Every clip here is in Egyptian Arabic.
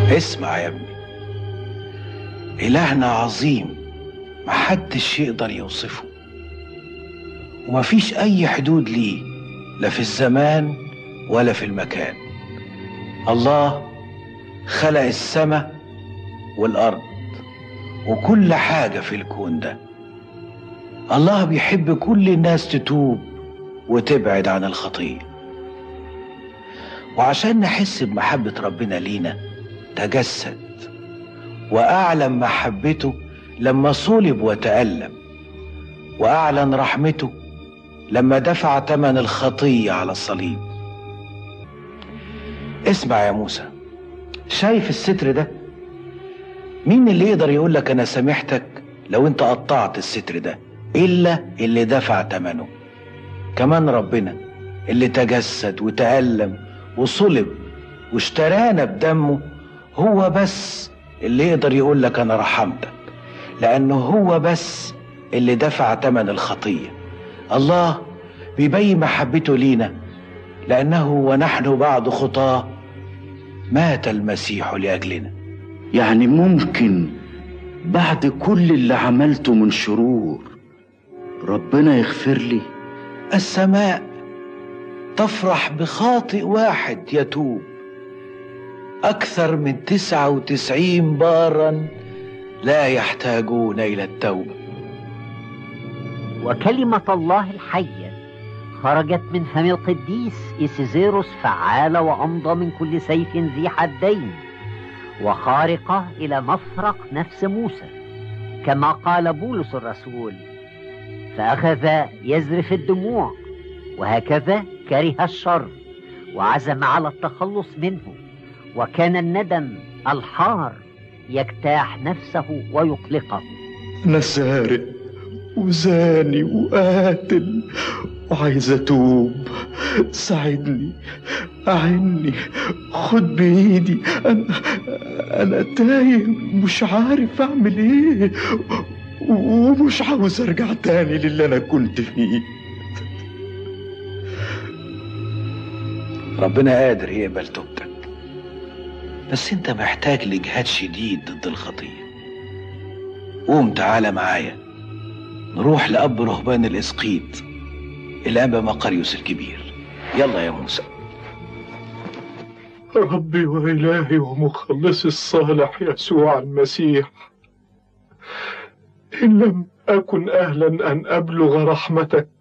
اسمع يا ابني إلهنا عظيم محدش يقدر يوصفه ومفيش أي حدود ليه لا في الزمان ولا في المكان الله خلق السماء والأرض وكل حاجة في الكون ده الله بيحب كل الناس تتوب وتبعد عن الخطيه وعشان نحس بمحبة ربنا لينا تجسد وأعلن محبته لما صلب وتألم وأعلن رحمته لما دفع ثمن الخطية على الصليب اسمع يا موسى شايف الستر ده مين اللي يقدر يقول لك أنا سامحتك لو أنت قطعت الستر ده إلا اللي دفع ثمنه كمان ربنا اللي تجسد وتألم وصلب واشترانا بدمه هو بس اللي يقدر يقول لك انا رحمتك لانه هو بس اللي دفع ثمن الخطيه الله بيبين محبته لينا لانه ونحن بعد خطاه مات المسيح لاجلنا يعني ممكن بعد كل اللي عملته من شرور ربنا يغفر لي السماء تفرح بخاطئ واحد يتوب أكثر من تسعة وتسعين بارا لا يحتاجون إلى التوبة وكلمة الله الحية خرجت من فم القديس إيسيزيروس فعالة وأمضى من كل سيف ذي حدين وخارقة إلى مفرق نفس موسى كما قال بولس الرسول فأخذ يزرف الدموع وهكذا كره الشر وعزم على التخلص منه وكان الندم الحار يجتاح نفسه ويطلقه أنا سارق وزاني وقاتل وعايز أتوب ساعدني أعني خد بإيدي أنا أنا تايه مش عارف أعمل إيه ومش عاوز أرجع تاني للي أنا كنت فيه ربنا قادر يقبل توبتك بس انت محتاج لجهاد شديد ضد الخطية قوم تعالى معايا نروح لأب رهبان الإسقيط الأنبا مقريوس الكبير يلا يا موسى ربي وإلهي ومخلصي الصالح يسوع المسيح إن لم أكن أهلا أن أبلغ رحمتك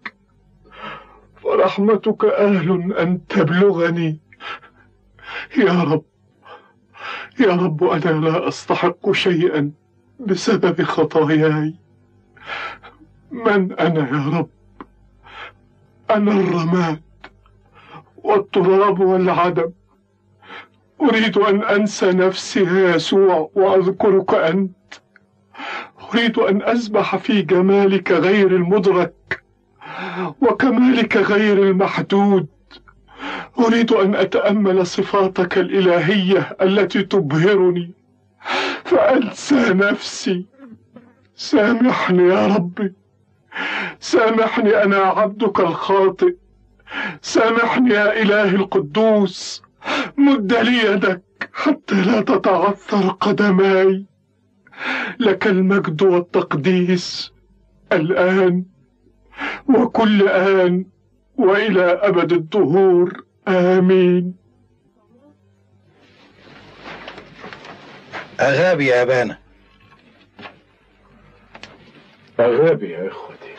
فرحمتك أهل أن تبلغني يا رب يا رب أنا لا أستحق شيئا بسبب خطاياي من أنا يا رب أنا الرماد والتراب والعدم أريد أن أنسى نفسي يا يسوع وأذكرك أنت أريد أن أسبح في جمالك غير المدرك وكمالك غير المحدود أريد أن أتأمل صفاتك الإلهية التي تبهرني فأنسى نفسي سامحني يا ربي سامحني أنا عبدك الخاطئ سامحني يا إله القدوس مد لي يدك حتى لا تتعثر قدماي لك المجد والتقديس الآن وكل آن وإلى أبد الدهور آمين أغابي يا أبانا أغابي يا إخوتي